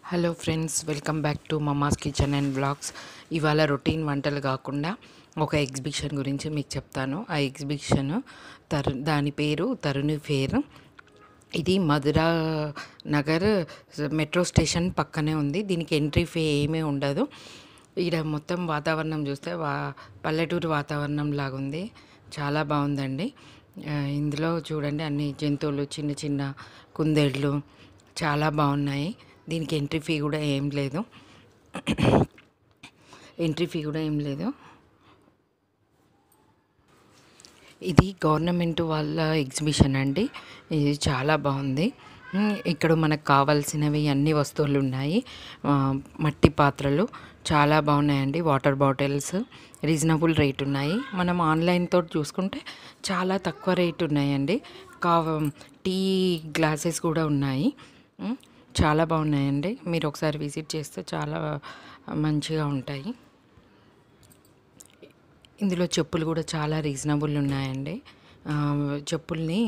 Hello friends welcome back to mamma's kitchen and blogs ఇవాళ routine వంటలు కాకుండా ఒక ఎగ్జిబిషన్ గురించి మీకు చెప్తాను ఆ ఎగ్జిబిషన్ తరు దాని పేరు తరుణి ఫేర్ ఇది మధురా నగర్ మెట్రో స్టేషన్ పక్కనే ఉంది దీనికి ఎంట్రీ ఫే ఏమీ ఉండదు ఇక్కడ మొత్తం వాతావరణం చూస్తే వా పల్లెటూరు వాతావరణం లాగా ఉంది చాలా బాగుందండి ఆ, ఇందులో చూడండి అన్ని జంతువులు చిన్న చిన్న కుందేళ్ళు చాలా బాగున్నాయి దీనికి ఎంట్రీ ఫీ కూడా ఏం లేదు ఎంట్రీ ఫీ కూడా ఏం లేదు ఇది గవర్నమెంట్ వాళ్ళ ఎగ్జిబిషన్ అండి ఇది చాలా బాగుంది ఉమ్, ఇక్కడ మనకు కావాల్సినవి అన్ని వస్తువులు ఉన్నాయి ఆ, మట్టి పాత్రలు చాలా బాగున్నాయండి వాటర్ బాటిల్స్ రీజనబుల్ రేట్ ఉన్నాయి మనం ఆన్లైన్ తోటి చూసుకుంటే చాలా తక్కువ రేట్ ఉన్నాయండి కావ టీ గ్లాసెస్ కూడా ఉన్నాయి ఉమ్, చాలా బాగున్నాయండి మీరు ఒకసారి విజిట్ చేస్తే చాలా మంచిగా ఉంటాయి ఇందులో చెప్పులు కూడా చాలా రీజనబుల్ ఉన్నాయండి ఆ, చెప్పుల్ని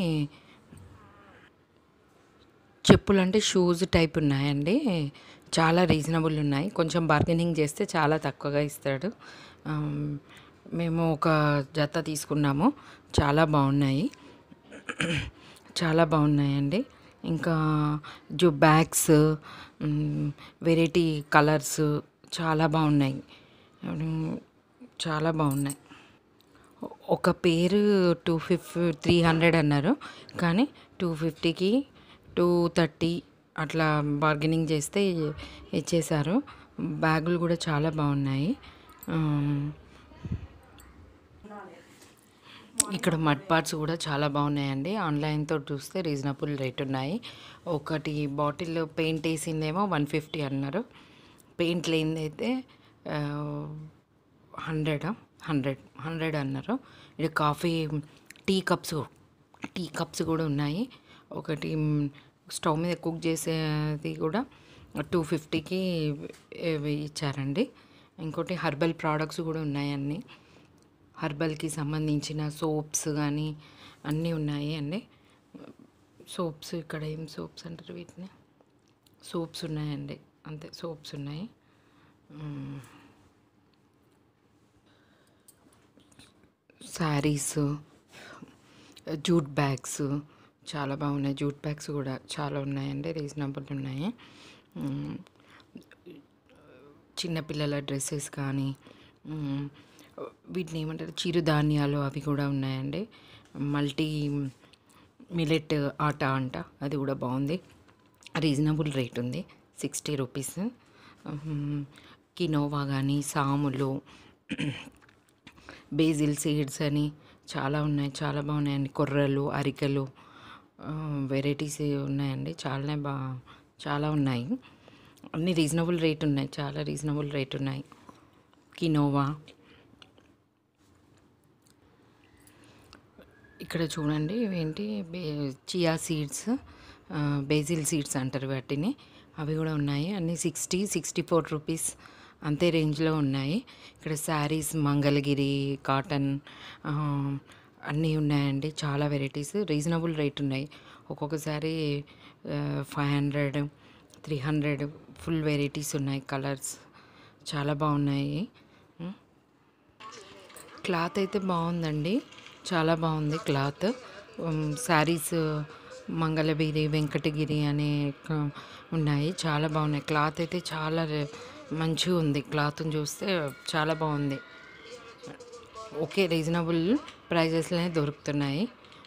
చెప్పులు అంటే షూస్ టైప్ ఉన్నాయండి చాలా రీజనబుల్ ఉన్నాయి కొంచెం బార్గెనింగ్ చేస్తే చాలా తక్కువగా ఇస్తాడు ఆ, మేము ఒక జత తీసుకున్నాము చాలా బాగున్నాయి చాలా బాగున్నాయండి ఇంకా జో బ్యాగ్స్ వెరైటీ కలర్స్ చాలా బాగున్నాయి ఉమ్, చాలా బాగున్నాయి ఒక పేరు టూ ఫిఫ్టీ త్రీ హండ్రెడ్ అన్నారు కానీ టూ ఫిఫ్టీకి టూ థర్టీ అట్లా బార్గెనింగ్ చేస్తే ఇచ్చేశారు బ్యాగులు కూడా చాలా బాగున్నాయి ఉమ్, ఇక్కడ మడ్ పార్ట్స్ కూడా చాలా బాగున్నాయండి ఆన్లైన్తో చూస్తే రీజనబుల్ రేట్ ఉన్నాయి ఒకటి బాటిల్ పెయింట్ వేసిందేమో వన్ ఫిఫ్టీ అన్నారు పెయింట్ లేనిదైతే హండ్రెడ్ హండ్రెడ్ హండ్రెడ్ అన్నారు ఇది coffee tea cups tea cups కూడా ఉన్నాయి ఒకటి మ్, స్టవ్ మీద కుక్ చేసేది కూడా టూ ఫిఫ్టీకి ఇచ్చారండి ఇంకోటి హర్బల్ ప్రోడక్ట్స్ కూడా ఉన్నాయి అన్నీ హర్బల్కి సంబంధించిన సోప్స్ కానీ అన్నీ ఉన్నాయి అండి సోప్స్ ఇక్కడ ఏం సోప్స్ అంటారు వీటిని సోప్స్ ఉన్నాయండి అంతే సోప్స్ ఉన్నాయి శారీస్ జూట్ బ్యాగ్స్ చాలా బాగున్నాయి జూట్ బ్యాగ్స్ కూడా చాలా ఉన్నాయండి రీజనబుల్ ఉన్నాయి మ్, చిన్నపిల్లల డ్రెస్సెస్ కానీ మ్, వీటిని ఏమంటారు చిరుధాన్యాలు అవి కూడా ఉన్నాయండి మల్టీ మిలెట్ ఆట అంట అది కూడా బాగుంది రీజనబుల్ రేట్ ఉంది సిక్స్టీ రూపీస్ కినోవా కానీ సాములు బేజిల్ సీడ్స్ అని చాలా ఉన్నాయి చాలా బాగున్నాయండి కొర్రలు అరికెలు వెరైటీస్ ఉన్నాయండి చాలా బా చాలా ఉన్నాయి అన్ని రీజనబుల్ రేట్ ఉన్నాయి చాలా రీజనబుల్ రేట్ ఉన్నాయి కినోవా ఇక్కడ చూడండి ఇవేంటి బే చియా సీడ్స్ బేజిల్ సీడ్స్ అంటారు వాటిని అవి కూడా ఉన్నాయి అన్నీ సిక్స్టీ సిక్స్టీ ఫోర్ రూపీస్ అంతే రేంజ్లో ఉన్నాయి ఇక్కడ శారీస్ మంగళగిరి కాటన్ ఆ, అన్నీ ఉన్నాయండి చాలా వెరైటీస్ రీజనబుల్ రేట్ ఉన్నాయి ఒక్కొక్కసారి five hundred three hundred full varieties ఉన్నాయి కలర్స్ చాలా బాగున్నాయి ఉమ్. క్లాత్ అయితే బాగుందండి చాలా బాగుంది క్లాత్ శారీస్ మంగళగిరి వెంకటగిరి అనే క- ఉన్నాయి చాలా బాగున్నాయి క్లాత్ అయితే చాలా రే- మంచిగా ఉంది క్లాత్ని చూస్తే చాలా బాగుంది ఓకే రీజనబుల్ ప్రైజెస్లోనే దొరుకుతున్నాయి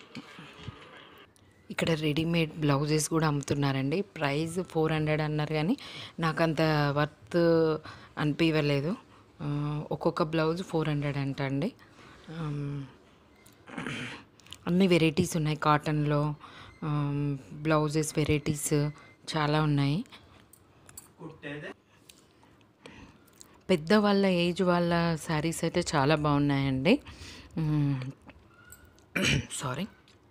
ఇక్కడ రెడీమేడ్ బ్లౌజెస్ కూడా అమ్ముతున్నారండి ప్రైస్ ఫోర్ హండ్రెడ్ అన్నారు కానీ నాకు అంత వర్త్ అనిపించలేదు ఆ, ఒక్కొక్క బ్లౌజ్ ఫోర్ హండ్రెడ్ అంట అండి ఆమ్, అన్ని వెరైటీస్ ఉన్నాయి కాటన్లో బ్లౌజెస్ వెరైటీస్ చాలా ఉన్నాయి పెద్ద వాళ్ళ ఏజ్ వాళ్ళ శారీస్ అయితే చాలా బాగున్నాయండి సారీ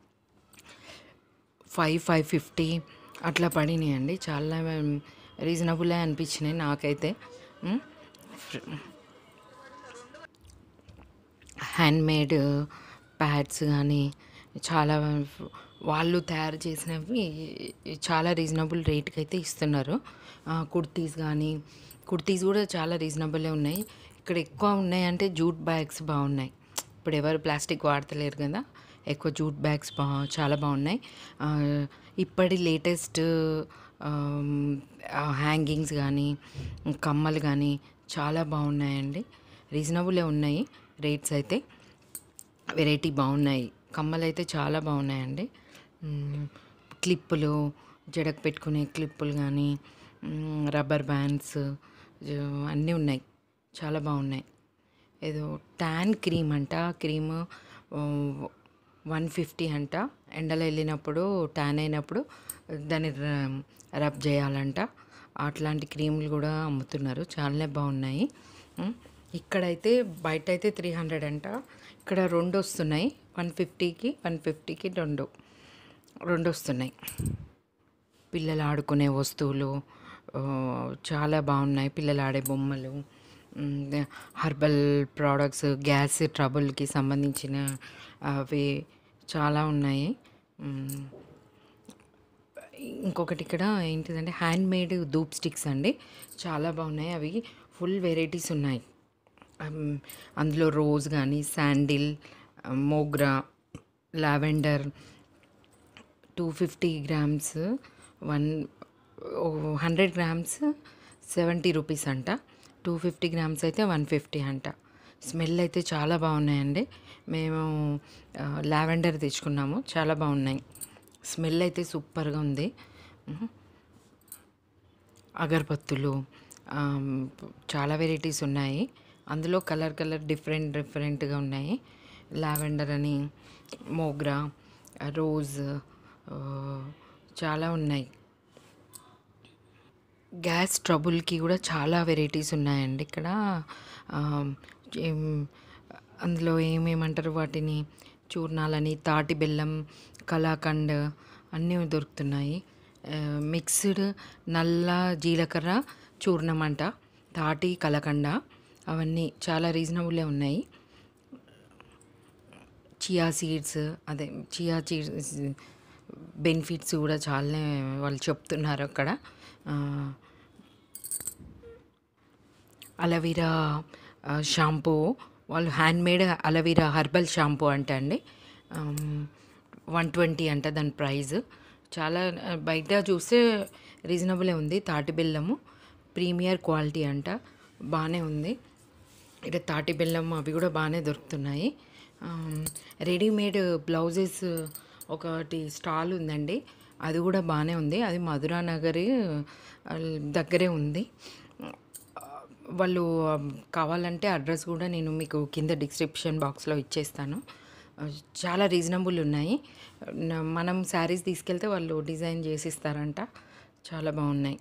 ఫైవ్ ఫైవ్ ఫిఫ్టీ అట్లా పడినాయండి చాలా రీజనబుల్ అనిపించినాయి నాకైతే హ్యాండ్మేడ్ ప్యాడ్స్ కానీ చాలా వాళ్ళు తయారు చేసినవి చాలా రీజనబుల్ రేట్కి అయితే ఇస్తున్నారు ఆ, కుర్తీస్ కానీ కుర్తీస్ కూడా చాలా రీజనబుల్లే ఉన్నాయి ఇక్కడ ఎక్కువ ఉన్నాయి అంటే జూట్ బ్యాగ్స్ బాగున్నాయి ఇప్పుడు ఎవరు ప్లాస్టిక్ వాడతలేరు కదా ఎక్కువ జూట్ బ్యాగ్స్ బా చాలా బాగున్నాయి ఆ, ఇప్పటి లేటెస్ట్ హ్యాంగింగ్స్ కానీ కమ్మలు కానీ చాలా బాగున్నాయండి రీజనబులే ఉన్నాయి రేట్స్ అయితే వెరైటీ బాగున్నాయి కమ్మలు అయితే చాలా బాగున్నాయండి మ్మ్. క్లిప్పులు జడకు పెట్టుకునే క్లిప్పులు కానీ మ్మ్, రబ్బర్ బ్యాండ్స్ జ- అన్నీ ఉన్నాయి చాలా బాగున్నాయి ఏదో ట్యాన్ క్రీమ్ అంట ఆ క్రీమ్ వన్ ఫిఫ్టీ అంట ఎండలో వెళ్ళినప్పుడు ట్యాన్ అయినప్పుడు దాన్ని ర- రబ్ చేయాలంట అట్లాంటి క్రీములు కూడా అమ్ముతున్నారు చాలానే బాగున్నాయి ఉమ్, ఇక్కడైతే బయట అయితే త్రీ హండ్రెడ్ అంట ఇక్కడ రెండు వస్తున్నాయి వన్ ఫిఫ్టీకి వన్ ఫిఫ్టీకి రెండు రెండు వస్తున్నాయి పిల్లలు ఆడుకునే వస్తువులు ఆ, చాలా బాగున్నాయి పిల్లలు ఆడే బొమ్మలు మ్, హర్బల్ ప్రోడక్ట్స్ గ్యాస్ ట్రబుల్కి సంబంధించిన అవి చాలా ఉన్నాయి మ్, ఇంకొకటి ఇక్కడ ఏంటిదంటే హ్యాండ్ మేడ్ ధూప్ స్టిక్స్ అండి చాలా బాగున్నాయి అవి ఫుల్ వెరైటీస్ ఉన్నాయి అమ్, అందులో రోజ్ కానీ శాండిల్ మోగ్రా lavender two fifty grams one hundred grams seventy rupees అంట టూ ఫిఫ్టీ గ్రామ్స్ అయితే వన్ ఫిఫ్టీ అంట స్మెల్ అయితే చాలా బాగున్నాయండి మేము లావెండర్ తెచ్చుకున్నాము చాలా బాగున్నాయి స్మెల్ అయితే సూపర్గా ఉంది ఉహు. అగరబత్తులు ఆమ్, చాలా వెరైటీస్ ఉన్నాయి అందులో కలర్ కలర్ డిఫరెంట్ డిఫరెంట్గా ఉన్నాయి లావెండర్ అని మోగ్రా రోజ్ ఆ, చాలా ఉన్నాయి గ్యాస్ ట్రబుల్కి కూడా చాలా వెరైటీస్ ఉన్నాయండి ఇక్కడ ఆ, ఏం- అందులో ఏమేమంటారు వాటిని చూర్ణాలని తాటి బెల్లం కలాకండ్ అన్నీ దొరుకుతున్నాయి ఆ, మిక్స్డ్ నల్ల జీలకర్ర చూర్ణం అంట తాటి కలకండ అవన్నీ చాలా రీజనబుల్లే ఉన్నాయి చియా సీడ్స్ అదే చియా సీడ్స్ బెనిఫిట్స్ కూడా చాలానే వాళ్ళు చెప్తున్నారు అక్కడ ఆ, అలవీరా ఆ, షాంపూ వాళ్ళు హ్యాండ్మేడ్ అలవీరా హర్బల్ షాంపూ అంట అండి వన్ ట్వంటీ అంట దాని ప్రైస్ చాలా ఆ, బయట చూస్తే రీజనబులే ఉంది తాటి బెల్లము ప్రీమియర్ క్వాలిటీ అంట బాగానే ఉంది ఇక్కడ తాటి బెల్లం అవి కూడా బాగానే దొరుకుతున్నాయి ఆమ్, రెడీమేడ్ బ్లౌజెస్ ఒకటి స్టాల్ ఉందండి అది కూడా బాగానే ఉంది అది మధురా నగర్ ఆ, దగ్గరే ఉంది వాళ్ళు ఆ, కావాలంటే అడ్రస్ కూడా నేను మీకు కింద డిస్క్రిప్షన్ బాక్స్లో ఇచ్చేస్తాను ఆ, చాలా రీజనబుల్ ఉన్నాయి న- మనం శారీస్ తీసుకెళ్తే వాళ్ళు డిజైన్ చేసి ఇస్తారంట చాలా బాగున్నాయి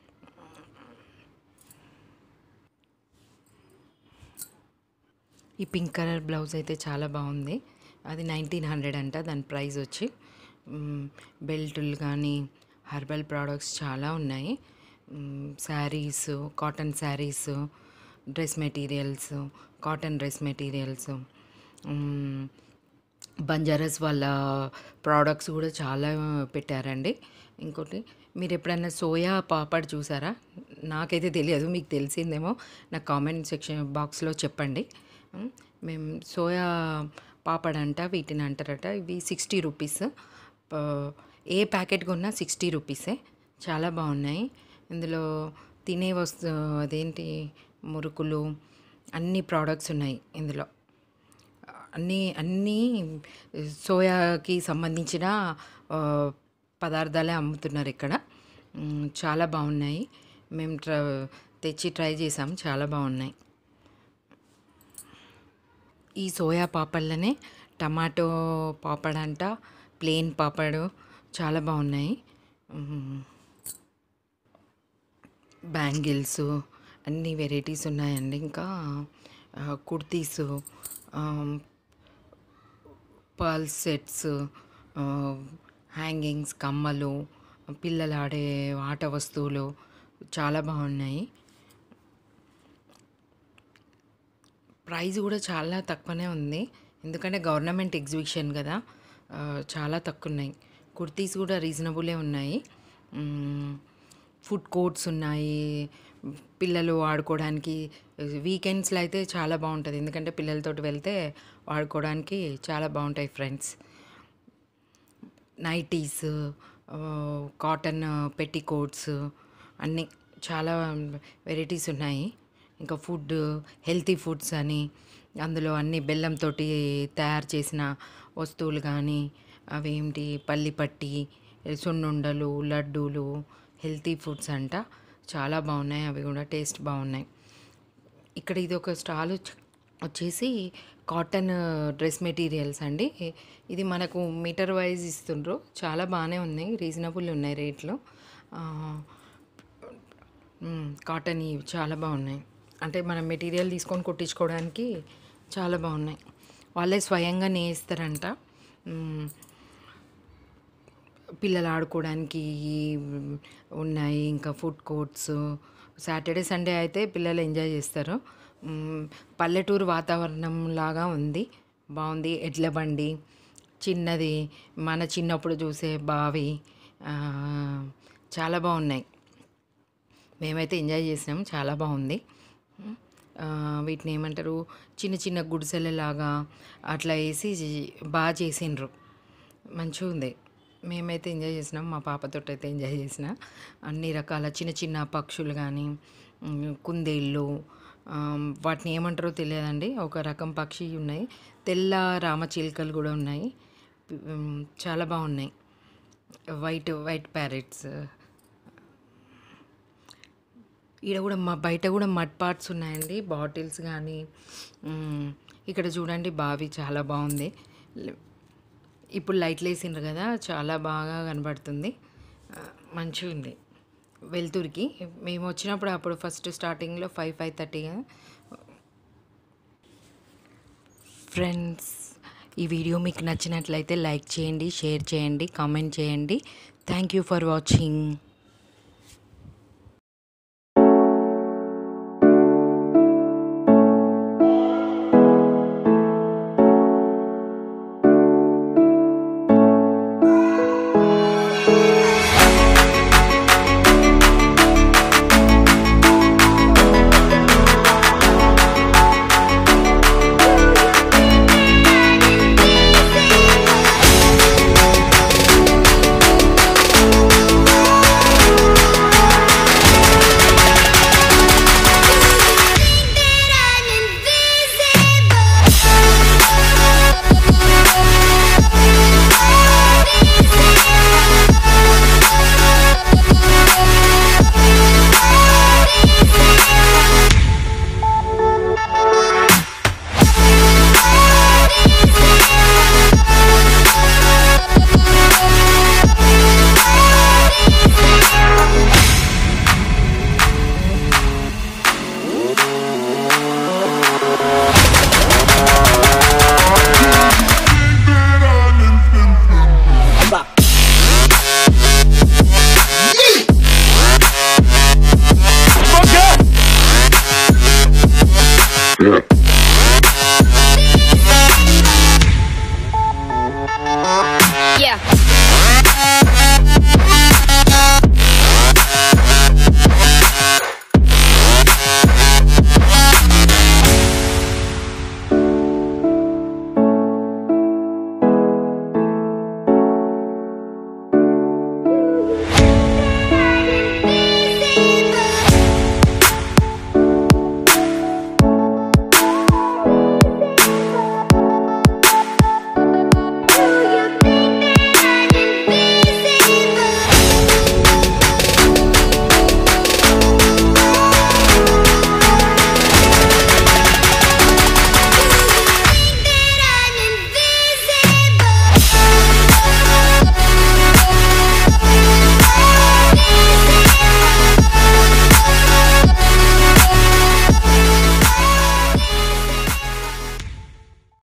ఈ పింక్ కలర్ బ్లౌజ్ అయితే చాలా బాగుంది అది నైన్టీన్ హండ్రెడ్ అంట దాని ప్రైస్ వచ్చి మ్, బెల్టులు కానీ హర్బల్ ప్రోడక్ట్స్ చాలా ఉన్నాయి మ్, saris cotton saris dress materials cotton dress materials మ్, బంజారాస్ వాళ్ళ ప్రోడక్ట్స్ కూడా చాలా పెట్టారండి ఇంకోటి మీరు ఎప్పుడైనా సోయా పాపడ్ చూసారా నాకైతే తెలియదు మీకు తెలిసిందేమో నా కామెంట్ సెక్షన్ బాక్స్లో చెప్పండి ఉమ్, మేము సోయా పాపడ్ అంట వీటిని అంటారట ఇవి సిక్స్టీ రూపీస్ ప- ఏ ప్యాకెట్ కొన్నా సిక్స్టీ రూపీసే చాలా బాగున్నాయి ఇందులో తినే వస్తు అదేంటి మురుకులు అన్ని ప్రోడక్ట్స్ ఉన్నాయి ఇందులో అన్నీ అన్నీ సోయాకి సంబంధించిన ఆ, పదార్థాలే అమ్ముతున్నారు ఇక్కడ మ్, చాలా బాగున్నాయి మేము ట్ర తెచ్చి ట్రై చేసాం చాలా బాగున్నాయి ఈ సోయా పాపడ్లనే టమాటో పాపడ్ అంట ప్లెయిన్ పాపడ్ చాలా బాగున్నాయి మ్, బ్యాంగిల్స్ అన్ని వెరైటీస్ ఉన్నాయండి ఇంకా ఆ, కుర్తీస్ పర్ల్ సెట్స్ హ్యాంగింగ్స్ కమ్మలు పిల్లలు ఆడే ఆట వస్తువులు చాలా బాగున్నాయి ప్రైస్ కూడా చాలా తక్కువనే ఉంది ఎందుకంటే గవర్నమెంట్ ఎగ్జిబిషన్ కదా ఆ, చాలా తక్కువ ఉన్నాయి కుర్తీస్ కూడా రీజనబులే ఉన్నాయి మ్మ్. ఫుడ్ కోర్ట్స్ ఉన్నాయి పిల్లలు ఆడుకోవడానికి వీకెండ్స్లో అయితే చాలా బాగుంటుంది ఎందుకంటే పిల్లలతోటి వెళ్తే ఆడుకోవడానికి చాలా బాగుంటాయి ఫ్రెండ్స్ నైటీస్ కాటన్ పెట్టికోట్స్ అన్నీ చాలా వెరైటీస్ ఉన్నాయి ఇంకా ఫుడ్ హెల్తీ ఫుడ్స్ అని అందులో అన్ని బెల్లంతో తయారు చేసిన వస్తువులు కానీ అవేంటి పల్లి పట్టి సున్నుండలు లడ్డూలు హెల్తీ ఫుడ్స్ అంట చాలా బాగున్నాయి అవి కూడా టేస్ట్ బాగున్నాయి ఇక్కడ ఇది ఒక స్టాల్ వచ్చి- వచ్చేసి కాటన్ డ్రెస్ మెటీరియల్స్ అండి ఇది మనకు మీటర్ వైజ్ ఇస్తుండ్రు చాలా బాగానే ఉన్నాయి రీజనబుల్ ఉన్నాయి రేట్లు ఆ, మ్, కాటన్ ఇవి చాలా బాగున్నాయి అంటే మనం మెటీరియల్ తీసుకొని కుట్టించుకోవడానికి చాలా బాగున్నాయి వాళ్ళే స్వయంగా నేస్తారంట మ్, పిల్లలు ఆడుకోవడానికి ఉన్నాయి ఇంకా ఫుడ్ కోర్ట్స్ సాటర్డే సండే అయితే పిల్లలు ఎంజాయ్ చేస్తారు మ్, పల్లెటూరు వాతావరణం లాగా ఉంది బాగుంది ఎడ్ల బండి చిన్నది మన చిన్నప్పుడు చూసే బావి ఆ, చాలా బాగున్నాయి మేమైతే ఎంజాయ్ చేసినాం చాలా బాగుంది ఆ, వీటిని ఏమంటారు చిన్న చిన్న గుడిసెలలాగా అట్లా వేసి బాగా చేసిండ్రు మంచిగా ఉంది మేమైతే ఎంజాయ్ చేసినాం మా పాపతో అయితే ఎంజాయ్ చేసిన అన్ని రకాల చిన్న చిన్న పక్షులు కానీ ఉమ్, కుందేళ్ళు ఆ, వాటిని ఏమంటారో తెలియదండి ఒక రకం పక్షి ఉన్నాయి తెల్ల రామచిలుకలు కూడా ఉన్నాయి ఉమ్, చాలా బాగున్నాయి వైట్ వైట్ ప్యారెట్స్ ఈడ కూడా మా బయట కూడా మడ్ పార్ట్స్ ఉన్నాయండి బాటిల్స్ కానీ మ్, ఇక్కడ చూడండి బావి చాలా బాగుంది ల- ఇప్పుడు లైట్లు వేసిండ్రు కదా చాలా బాగా కనబడుతుంది ఆ, మంచిగా ఉంది వెలుతురికి మేము వచ్చినప్పుడు అప్పుడు ఫస్ట్ స్టార్టింగ్లో ఫైవ్ ఫైవ్ థర్టీ ఫ్రెండ్స్ ఈ వీడియో మీకు నచ్చినట్లయితే లైక్ చేయండి షేర్ చేయండి కామెంట్ చేయండి థ్యాంక్ యూ ఫర్ వాచింగ్